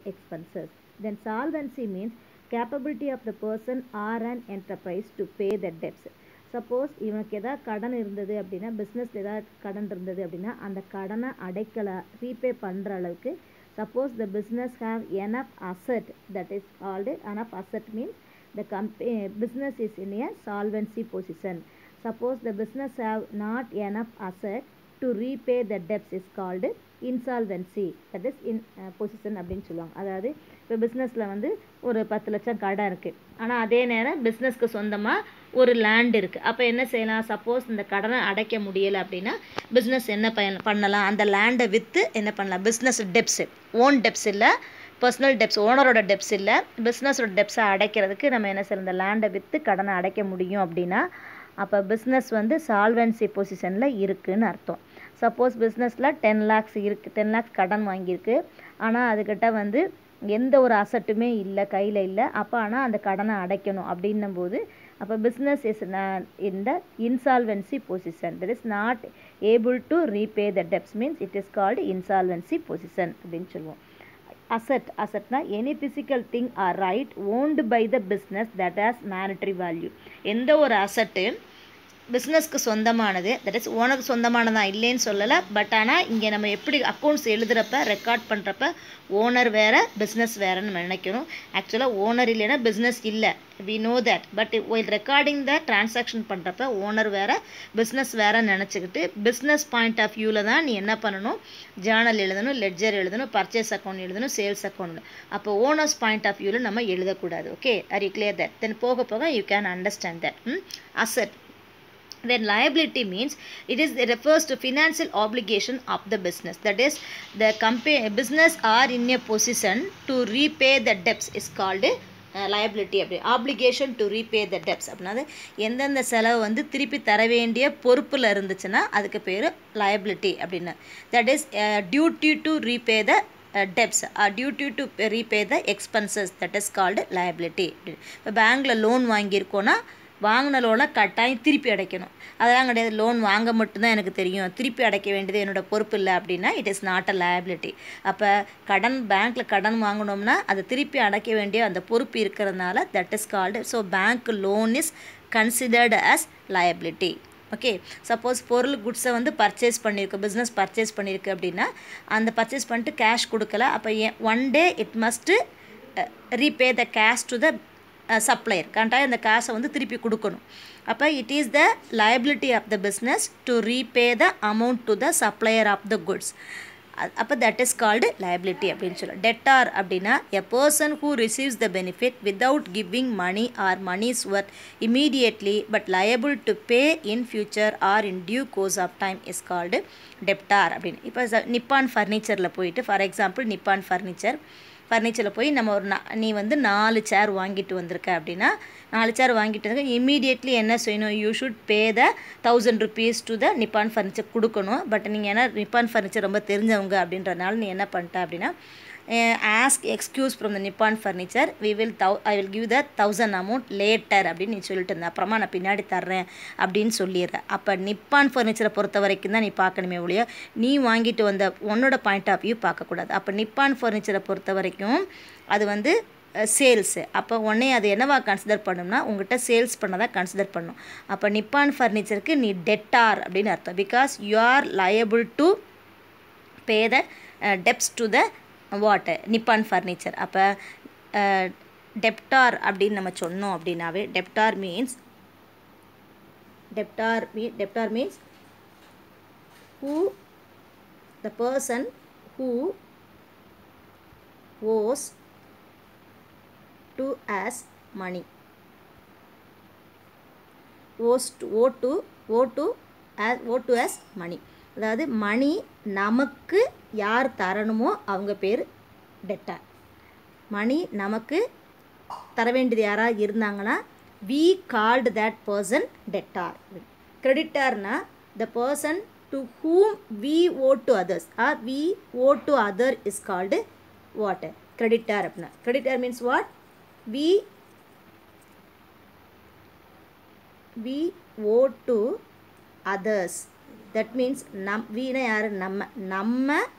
expenses. Then solvency means capability of the person or an enterprise to pay the debts. Suppose இவனுக்கு எதாவது கடன் இருந்தது அப்படின்னா பிஸ்னஸில் ஏதாவது கடன் இருந்தது அப்படின்னா அந்த கடனை அடைக்கல ரீபே பண்ணுற அளவுக்கு suppose the business have an asset that is called an asset means the company business is in a solvency position suppose the business have not enough asset to repay the debts is called insolvency that is in uh, position அப்படின்னு சொல்லுவாங்க அதாவது இப்போ பிஸ்னஸில் வந்து ஒரு பத்து லட்சம் கடன் இருக்குது ஆனால் அதே நேரம் பிஸ்னஸ்க்கு சொந்தமாக ஒரு லேண்ட் இருக்குது அப்போ என்ன செய்யலாம் சப்போஸ் இந்த கடனை அடைக்க முடியலை அப்படின்னா பிஸ்னஸ் என்ன பயன் பண்ணலாம் அந்த லேண்டை விற்று என்ன பண்ணலாம் பிஸ்னஸ் டெப்ஸு ஓன் டெப்ஸ் இல்லை பர்சனல் டெப்ஸ் ஓனரோட டெப்ஸ் இல்லை பிஸ்னஸோட டெப்ஸை அடைக்கிறதுக்கு நம்ம என்ன செய்யணும் இந்த லேண்டை விற்று கடனை அடைக்க முடியும் அப்படின்னா அப்போ பிஸ்னஸ் வந்து சால்வன்சி பொசிஷனில் இருக்குதுன்னு அர்த்தம் சப்போஸ் பிஸ்னஸில் டென் லேக்ஸ் இருக்குது டென் லேக்ஸ் கடன் வாங்கியிருக்கு ஆனால் அதுக்கிட்ட வந்து எந்த ஒரு அசட்டுமே இல்லை கையில் இல்லை அப்போ ஆனால் அந்த கடனை அடைக்கணும் அப்படின்னும் போது அப்போ business is in the insolvency position that is not able to repay the debts means it is called insolvency position அப்படின்னு சொல்லுவோம் அசட் அசட்னா any physical thing or right owned by the business that has monetary value எந்த ஒரு அசட்டு பிஸ்னஸ்க்கு சொந்தமானது that is ஓனருக்கு சொந்தமானதான் இல்லைன்னு சொல்லலை பட் ஆனால் இங்கே நம்ம எப்படி அக்கௌண்ட்ஸ் எழுதுகிறப்ப ரெக்கார்ட் பண்ணுறப்ப ஓனர் வேறு பிஸ்னஸ் வேறுன்னு நம்ம நினைக்கணும் ஆக்சுவலாக ஓனர் இல்லைன்னா பிஸ்னஸ் இல்லை we know that but while recording the transaction பண்ணுறப்ப ஓனர் வேறு பிஸ்னஸ் வேறுன்னு நினச்சிக்கிட்டு பிஸ்னஸ் பாயிண்ட் ஆஃப் வியூவில் தான் நீ என்ன பண்ணணும் ஜேர்னல் எழுதணும் லெட்ஜர் எழுதணும் பர்ச்சேஸ் அக்கௌண்ட் எழுதணும் சேல்ஸ் அக்கௌண்ட் அப்போ ஓனர்ஸ் பாயிண்ட் ஆஃப் வியூவில் நம்ம எழுதக்கூடாது okay are you clear that then போக போக you can understand that asset then liability means it is it refers to financial obligation of the business that is the company business are in a position to repay the debts is called liability அப்படி application to repay the debts அப்படின்னா எந்தெந்த செலவு வந்து திருப்பி தர வேண்டிய பொறுப்பில் இருந்துச்சுன்னா அதுக்கு பேர் லயபிலிட்டி அப்படின்னு that is duty to repay the debts duty to repay the expenses that is called liability இப்போ பேங்க்கில் லோன் வாங்கியிருக்கோன்னா வாங்கின லோனை கட்டாயம் திருப்பி அடைக்கணும் அதெல்லாம் கிடையாது லோன் வாங்க மட்டும்தான் எனக்கு தெரியும் திருப்பி அடைக்க வேண்டியது என்னோடய பொறுப்பு இல்லை அப்படின்னா it is not a liability அப்போ கடன் பேங்க்கில் கடன் வாங்கினோம்னா அதை திருப்பி அடைக்க வேண்டிய அந்த பொறுப்பு இருக்கிறதுனால that is called so bank loan is considered as liability okay suppose பொருள் குட்ஸை வந்து பர்ச்சேஸ் பண்ணியிருக்கு பிஸ்னஸ் பர்ச்சேஸ் பண்ணியிருக்கு அப்படின்னா அந்த பர்ச்சேஸ் பண்ணிட்டு கேஷ் கொடுக்கல அப்போ one day it must repay the cash to the supplier கரெக்டாக இந்த காசை வந்து திருப்பி கொடுக்கணும் அப்போ it is the liability of the business to repay the amount to the supplier of the goods அப்போ தட் இஸ் கால்டு லயபிலிட்டி அப்படின்னு சொல்லலாம் டெட்டார் அப்படின்னா a person who receives the benefit without giving money or money's worth immediately but liable to pay in future or in due course of time is called debtor அப்படின்னு இப்போ Nippon ஃபர்னிச்சரில் போயிட்டு for example Nippon furniture ஃபர்னிச்சரில் போய் நம்ம ஒரு நீ வந்து நாலு சேர் வாங்கிட்டு வந்திருக்க அப்படின்னா நாலு சேர் வாங்கிட்டு வந்து இமீடியட்லி என்ன செய்யணும் you should pay the thousand rupees to the Nippon furniture கொடுக்கணும் பட் நீங்கள் ஏன்னா நிப்பான் ஃபர்னிச்சர் ரொம்ப தெரிஞ்சவங்க அப்படின்றனால நீ என்ன பண்ணிட்ட அப்படின்னா ask excuse from the Nippon furniture we will though I will give the thousand amount later அப்படின்னு நீ சொல்லிட்டு இருந்த அப்புறமா நான் பின்னாடி தர்றேன் அப்படின்னு சொல்லிடுறேன் அப்போ நிப்பான் ஃபர்னிச்சரை பொறுத்த வரைக்கும் தான் நீ பார்க்கணுமே ஒழிய நீ வாங்கிட்டு வந்த உன்னோட பாயிண்ட் ஆஃப் வியூ பார்க்கக்கூடாது அப்போ நிப்பான் ஃபர்னிச்சரை பொறுத்த வரைக்கும் அது வந்து சேல்ஸு அப்போ உடனே அது என்னவா கன்சிடர் பண்ணணும்னா உங்கள்கிட்ட சேல்ஸ் பண்ணதாக கன்சிடர் பண்ணும் அப்போ நிப்பான் ஃபர்னிச்சருக்கு நீ டெட்டார் அப்படின்னு அர்த்தம் because you are liable to pay the debts to the what Nippon furniture அப்போ டெப்டார் அப்படின்னு நம்ம சொன்னோம் அப்படின்னாவே debtor means debtor me debtor means who the person who owes to us money owes to owe to owe to us owe to us money அதாவது money நமக்கு யார் தரணுமோ அவங்க பேர் டெட்டார் மணி நமக்கு தர வேண்டியது யாராக இருந்தாங்கன்னா we called that person debtor கிரெடிட்டார்னா the person to whom we owe to others ah we owe to other is called what creditor அப்படின்னா creditor means what we we owe to others that means நம் வீணை யார் நம்ம நம்ம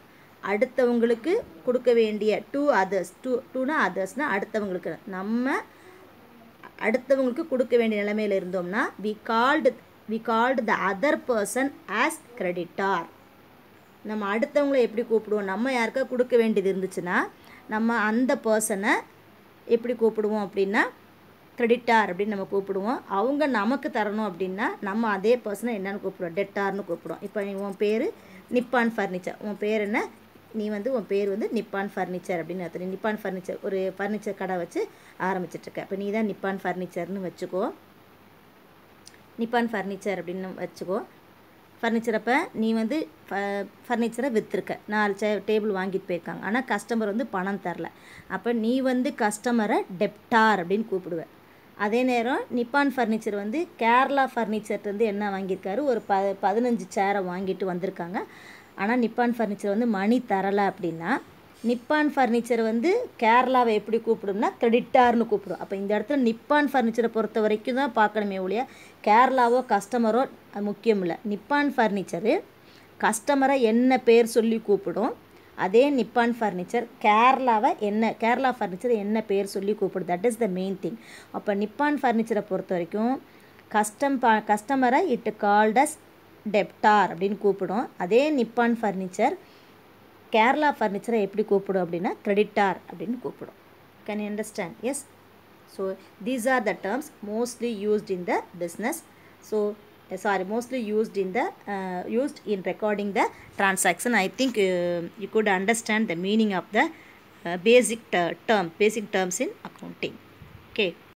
அடுத்தவங்களுக்கு கொடுக்க வேண்டிய டூ அதர்ஸ் டூ டூனா அதர்ஸ்னால் அடுத்தவங்களுக்கு நம்ம அடுத்தவங்களுக்கு கொடுக்க வேண்டிய நிலைமையில் இருந்தோம்னா we called we called the other person as creditor நம்ம அடுத்தவங்கள எப்படி கூப்பிடுவோம் நம்ம யாருக்கா கொடுக்க வேண்டியது இருந்துச்சுன்னா நம்ம அந்த பர்சனை எப்படி கூப்பிடுவோம் அப்படின்னா கிரெடிட்டார் அப்படின்னு நம்ம கூப்பிடுவோம் அவங்க நமக்கு தரணும் அப்படின்னா நம்ம அதே பர்சனை என்னென்னு கூப்பிடுவோம் டெட்டார்னு கூப்பிடுவோம் இப்போ நீ உன் பேர் நிப்பான் ஃபர்னிச்சர் உன் பேர் என்ன நீ வந்து உன் பேர் வந்து நிப்பான் ஃபர்னிச்சர் அப்படின்னு அர்த்தம். நீ நிப்பான் ஃபர்னிச்சர் ஒரு ஃபர்னிச்சர் கடை வச்சு ஆரம்பிச்சிட்ருக்க இப்போ நீ தான் நிப்பான் ஃபர்னிச்சர்னு வச்சுக்கோ நிப்பான் ஃபர்னிச்சர் அப்படின்னு வச்சுக்கோ ஃபர்னிச்சர் அப்போ நீ வந்து ஃபர்னிச்சரை விற்றுருக்க நாலு சே டேபிள் வாங்கிட்டு போயிருக்காங்க ஆனால் கஸ்டமர் வந்து பணம் தரல அப்போ நீ வந்து கஸ்டமரை டெப்டார் அப்படின்னு கூப்பிடுவ அதே நேரம் நிப்பான் ஃபர்னிச்சர் வந்து கேரளா ஃபர்னிச்சர்லேருந்து என்ன வாங்கியிருக்காரு ஒரு ப பதினஞ்சு சேரை வாங்கிட்டு வந்திருக்காங்க ஆனால் நிப்பான் ஃபர்னிச்சர் வந்து மணி தரலை அப்படின்னா நிப்பான் ஃபர்னிச்சர் வந்து கேரளாவை எப்படி கூப்பிடும்னா கிரெடிட்டார்னு கூப்பிடும் அப்போ இந்த இடத்துல நிப்பான் ஃபர்னிச்சரை பொறுத்த வரைக்கும் தான் பார்க்கணுமே ஒழிய கேரளாவோ கஸ்டமரோ அது முக்கியம் இல்லை நிப்பான் ஃபர்னிச்சரு கஸ்டமரை என்ன பேர் சொல்லி கூப்பிடும் அதே நிப்பான் ஃபர்னிச்சர் கேரளாவை என்ன கேரளா ஃபர்னிச்சர் என்ன பேர் சொல்லி கூப்பிடும் that is the main thing அப்போ நிப்பான் ஃபர்னிச்சரை பொறுத்த வரைக்கும் கஸ்டம் ப கஸ்டமரை இட்டு கால்டஸ் டெப்டார் அப்படின்னு கூப்பிடும் அதே நிப்பான் ஃபர்னிச்சர் கேரளா ஃபர்னிச்சரை எப்படி கூப்பிடும் அப்படின்னா கிரெடிட்டார் அப்படின்னு கூப்பிடும் can you understand yes so these are the terms mostly used in the business so sorry mostly used in the uh, used in recording the transaction i think uh, you could understand the meaning of the uh, basic ter- term basic terms in accounting okay